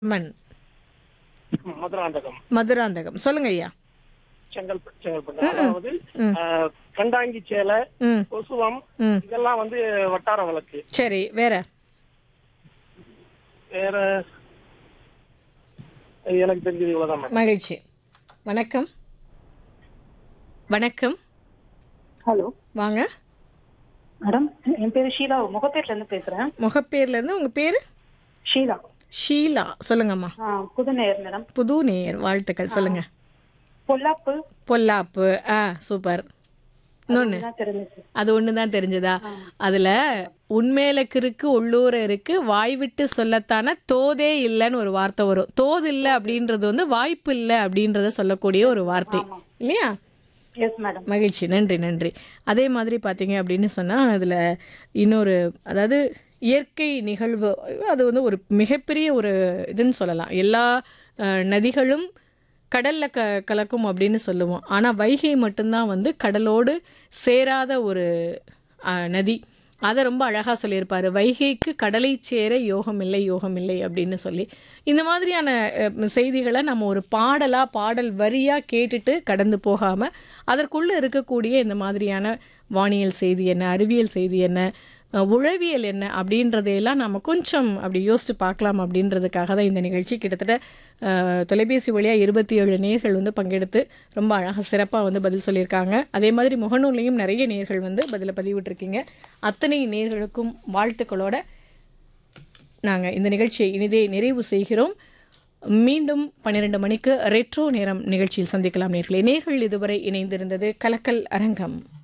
மண் மதுராந்தகம் மதுராந்தகம் சொல்லுங்க ஐயா செங்கல்பட்டு செங்கல்பட்டு அதாவது ஆஹ், கண்டாங்கி சேலை ம் கொசுவம் ம் இதெல்லாம் வந்து வட்டார வழக்கு சரி வேற வேற எனக்கு தெரிஞ்சது இவ்வளவுதான் மேடம் மகிழ்ச்சி வணக்கம் வணக்கம் ஹலோ வாங்க மேடம் என் பேரு ஷீலா முகப்பேர்ல இருந்து பேசுறேன் முகப்பேர்ல இருந்து உங்க பேரு ஷீலா ஷீலா சொல்லுங்கம்மா ஆ, புதுநேயர் மேடம் புது நேயர் வாழ்த்துக்கள் சொல்லுங்க பொல்லாப்பு பொல்லாப்பு ஆ சூப்பர் இன்னொன்னு தான் தெரிஞ்சுச்சு அது ஒன்று தான் தெரிஞ்சதா அதில் உண்மையில கிறுக்கு உள்ளூர இருக்கு வாய் விட்டு சொல்லத்தானே தோதே இல்லைன்னு ஒரு வார்த்தை வரும் தோது இல்லை அப்படின்றது வந்து வாய்ப்பு இல்லை அப்படின்றத சொல்லக்கூடிய ஒரு வார்த்தை இல்லையா எஸ் மேடம் மகிழ்ச்சி நன்றி நன்றி அதே மாதிரி பார்த்தீங்க அப்படின்னு சொன்னால் அதில் இன்னொரு அதாவது இயற்கை நிகழ்வு அது வந்து ஒரு மிகப்பெரிய ஒரு இதுன்னு சொல்லலாம் எல்லா அஹ், நதிகளும் கடலில் க கலக்கும் அப்படின்னு சொல்லுவோம் ஆனால் வைகை மட்டும்தான் வந்து கடலோடு சேராத ஒரு அஹ், நதி அதை ரொம்ப அழகாக சொல்லியிருப்பார் வைகைக்கு கடலை சேர யோகம் இல்லை யோகம் இல்லை அப்படின்னு சொல்லி இந்த மாதிரியான அஹ், செய்திகளை நம்ம ஒரு பாடலாக பாடல் வரியாக கேட்டுட்டு கடந்து போகாமல் அதற்குள்ளே இருக்கக்கூடிய இந்த மாதிரியான வானியல் செய்தி என்ன அறிவியல் செய்தி என்ன அஹ், உளவியல் என்ன அப்படின்றதையெல்லாம் நம்ம கொஞ்சம் அப்படி யோசித்து பார்க்கலாம் அப்படின்றதுக்காக தான் இந்த நிகழ்ச்சி கிட்டத்தட்ட அஹ், தொலைபேசி வழியாக இருபத்தி ஏழு நேர்கள் வந்து பங்கெடுத்து ரொம்ப அழகாக சிறப்பாக வந்து பதில் சொல்லியிருக்காங்க அதே மாதிரி முகநூல்லையும் நிறைய நேர்கள் வந்து பதிலை பதிவிட்டிருக்கீங்க அத்தனை நேர்களுக்கும் வாழ்த்துக்களோட நாங்கள் இந்த நிகழ்ச்சியை இனிதே நிறைவு செய்கிறோம் மீண்டும் பன்னிரெண்டு மணிக்கு ரெட்ரோ நேரம் நிகழ்ச்சியில் சந்திக்கலாம் நேர்களே நேர்கள் இதுவரை இணைந்திருந்தது கலக்கல் அரங்கம்